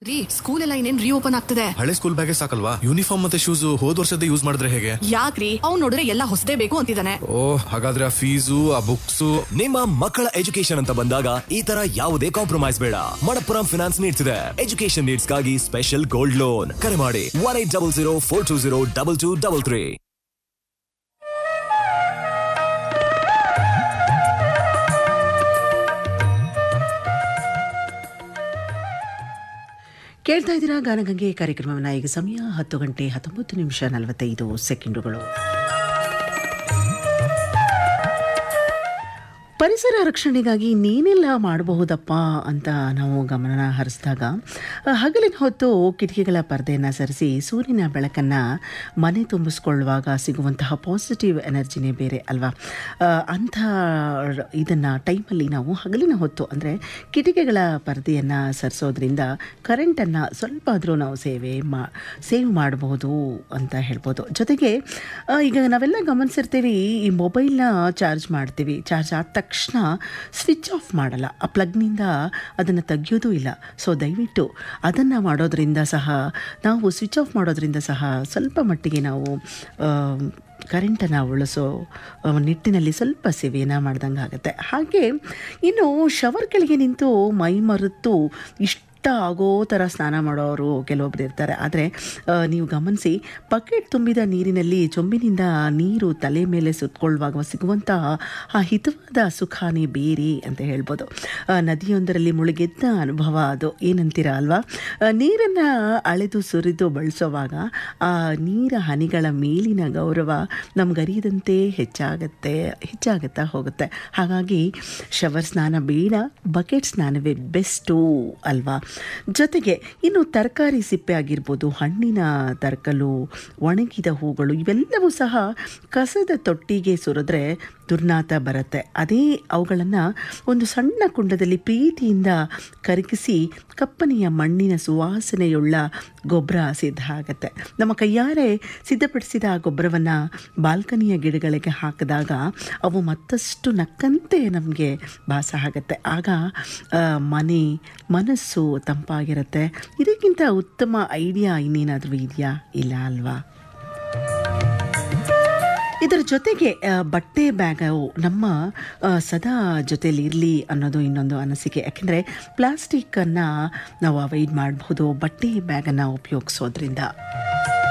ರೀ ಸ್ಕೂಲ್ ಎಲ್ಲ ಇನ್ನೇನ್ ರೀಓಪನ್ ಆಗ್ತದೆ ಹಳೆ ಸ್ಕೂಲ್ ಬ್ಯಾಗೇ ಸಾಕಲ್ವಾ ಯೂನಿಫಾರ್ಮ್ ಮತ್ತೆ ಶೂಸ್ ಹೋದ್ ವರ್ಷದ ಯೂಸ್ ಮಾಡಿದ್ರೆ ಹೇಗೆ ಯಾಕ್ರಿ ಅವ್ನ್ ನೋಡಿದ್ರೆ ಎಲ್ಲ ಹೊಸದೇ ಬೇಕು ಅಂತಿದ್ದಾನೆ ಓ ಹಾಗಾದ್ರೆ ಆ ಫೀಸು ಆ ಬುಕ್ಸು ನಿಮ್ಮ ಮಕ್ಕಳ ಎಜುಕೇಶನ್ ಅಂತ ಬಂದಾಗ ಈ ತರ ಯಾವುದೇ ಕಾಂಪ್ರಮೈಸ್ ಬೇಡ ಮಣಪ್ಪುರಂ ಫಿನಾನ್ಸ್ ನೀಡ್ತಿದೆ ಎಜುಕೇಶನ್ ನೀಡ್ಸ್ಗಾಗಿ ಸ್ಪೆಷಲ್ ಗೋಲ್ಡ್ ಲೋನ್ ಕರೆ ಮಾಡಿ one eight double zero four two zero double two double three ಕೇಳ್ತಾ ಇದ್ದೀರಾ ಗಾನಗಂಗೆ ಕಾರ್ಯಕ್ರಮವನ್ನು ಈಗ ಸಮಯ ಹತ್ತು ಗಂಟೆ ಹತ್ತೊಂಬತ್ತು ನಿಮಿಷ ನಲವತ್ತೈದು ಸೆಕೆಂಡುಗಳು ಪರಿಸರ ರಕ್ಷಣೆಗಾಗಿ ನೀನೆಲ್ಲ ಮಾಡಬಹುದಪ್ಪ ಅಂತ ನಾವು ಗಮನ ಹರಿಸಿದಾಗ ಆ, ಹಗಲಿನ ಹೊತ್ತು ಕಿಟಕಿಗಳ ಪರದೆಯನ್ನು ಸರಿಸಿ ಸೂರ್ಯನ ಬೆಳಕನ್ನು ಮನೆ ತುಂಬಿಸ್ಕೊಳ್ಳುವಾಗ ಸಿಗುವಂತಹ ಪಾಸಿಟಿವ್ ಎನರ್ಜಿನೇ ಬೇರೆ ಅಲ್ವಾ ಆ, ಅಂಥ ಇದನ್ನು ಟೈಮಲ್ಲಿ ನಾವು ಹಗಲಿನ ಹೊತ್ತು ಅಂದರೆ ಕಿಟಕಿಗಳ ಪರದೆಯನ್ನು ಸರಿಸೋದ್ರಿಂದ ಕರೆಂಟನ್ನು ಸ್ವಲ್ಪ ಆದರೂ ನಾವು ಸೇವೆ ಮಾ ಸೇವ್ ಮಾಡಬಹುದು ಅಂತ ಹೇಳ್ಬೋದು ಜೊತೆಗೆ ಆ, ಈಗ ನಾವೆಲ್ಲ ಗಮನಿಸಿರ್ತೀವಿ ಈ ಮೊಬೈಲ್ನ ಚಾರ್ಜ್ ಮಾಡ್ತೀವಿ ಚಾರ್ಜ್ ಆದ ತಕ್ಷಣ ಸ್ವಿಚ್ ಆಫ್ ಮಾಡಲ್ಲ ಆ ಪ್ಲಗ್ನಿಂದ ಅದನ್ನು ತೆಗಿಯೋದು ಇಲ್ಲ ಸೊ ದಯವಿಟ್ಟು ಅದನ್ನು ಮಾಡೋದ್ರಿಂದ ಸಹ ನಾವು ಸ್ವಿಚ್ ಆಫ್ ಮಾಡೋದ್ರಿಂದ ಸಹ ಸ್ವಲ್ಪ ಮಟ್ಟಿಗೆ ನಾವು ಕರೆಂಟನ್ನು ಉಳಿಸೋ ಆ, ನಿಟ್ಟಿನಲ್ಲಿ ಸ್ವಲ್ಪ ಸೇವೆಯನ್ನು ಮಾಡ್ದಂಗೆ ಆಗುತ್ತೆ ಹಾಗೆ ಇನ್ನು ಶವರ್ ಕೆಳಗೆ ನಿಂತು ಮೈ ಮರೆತು ಇಷ್ಟ ಆಗೋ ಥರ ಸ್ನಾನ ಮಾಡೋರು ಕೆಲವೊಬ್ರು ಇರ್ತಾರೆ ಆದರೆ ಆ, ನೀವು ಗಮನಿಸಿ ಬಕೆಟ್ ತುಂಬಿದ ನೀರಿನಲ್ಲಿ ಚೊಂಬಿನಿಂದ ನೀರು ತಲೆ ಮೇಲೆ ಸುತ್ತಕೊಳ್ಳುವಾಗ ಸಿಗುವಂತಹ ಆ ಹಿತವಾದ ಸುಖಾನೇ ಬೇರೆ ಅಂತ ಹೇಳ್ಬೋದು ಆ, ನದಿಯೊಂದರಲ್ಲಿ ಮುಳುಗೆದ್ದ ಅನುಭವ ಅದು ಏನಂತೀರ ಅಲ್ವಾ ನೀರನ್ನು ಅಳೆದು ಸುರಿದು ಬಳಸೋವಾಗ ಆ ನೀರ ಹನಿಗಳ ಮೇಲಿನ ಗೌರವ ನಮ್ಗರಿಯದಂತೆ ಹೆಚ್ಚಾಗತ್ತೆ ಹೆಚ್ಚಾಗುತ್ತಾ ಹೋಗುತ್ತೆ ಹಾಗಾಗಿ ಶವರ್ ಸ್ನಾನ ಬೇಡ ಬಕೆಟ್ ಸ್ನಾನವೇ ಬೆಸ್ಟು ಅಲ್ವಾ ಜೊತೆಗೆ ಇನ್ನು ತರಕಾರಿ ಸಿಪ್ಪೆ ಆಗಿರ್ಬೋದು ಹಣ್ಣಿನ ತರಕಲು ಒಣಗಿದ ಹೂಗಳು ಇವೆಲ್ಲವೂ ಸಹ ಕಸದ ತೊಟ್ಟಿಗೆ ಸುರಿದ್ರೆ ದುರ್ನಾತ ಬರುತ್ತೆ ಅದೇ ಅವುಗಳನ್ನು ಒಂದು ಸಣ್ಣ ಕುಂಡದಲ್ಲಿ ಪ್ರೀತಿಯಿಂದ ಕರಗಿಸಿ ಕಪ್ಪನೆಯ ಮಣ್ಣಿನ ಸುವಾಸನೆಯುಳ್ಳ ಗೊಬ್ಬರ ಸಿದ್ಧ ಆಗುತ್ತೆ ನಮ್ಮ ಕೈಯಾರೆ ಸಿದ್ಧಪಡಿಸಿದ ಆ ಗೊಬ್ಬರವನ್ನು ಬಾಲ್ಕನಿಯ ಗಿಡಗಳಿಗೆ ಹಾಕಿದಾಗ ಅವು ಮತ್ತಷ್ಟು ನಕ್ಕಂತೆ ನಮಗೆ ಭಾಸ ಆಗುತ್ತೆ ಆಗ ಆ, ಮನೆ ಮನಸ್ಸು ತಂಪಾಗಿರುತ್ತೆ ಇದಕ್ಕಿಂತ ಉತ್ತಮ ಐಡಿಯಾ ಇನ್ನೇನಾದರೂ ಇದೆಯಾ ಇಲ್ಲ ಅಲ್ವಾ ಇದರ ಜೊತೆಗೆ ಆ, ಬಟ್ಟೆ ಬ್ಯಾಗು ನಮ್ಮ ಆ, ಸದಾ ಜೊತೆಲಿ ಇರಲಿ ಅನ್ನೋದು ಇನ್ನೊಂದು ಅನಿಸಿಕೆ ಯಾಕೆಂದರೆ ಪ್ಲಾಸ್ಟಿಕ್ಕನ್ನು ನಾವು ಅವಾಯ್ಡ್ ಮಾಡಬಹುದು ಬಟ್ಟೆ ಬ್ಯಾಗನ್ನು ಉಪಯೋಗಿಸೋದ್ರಿಂದ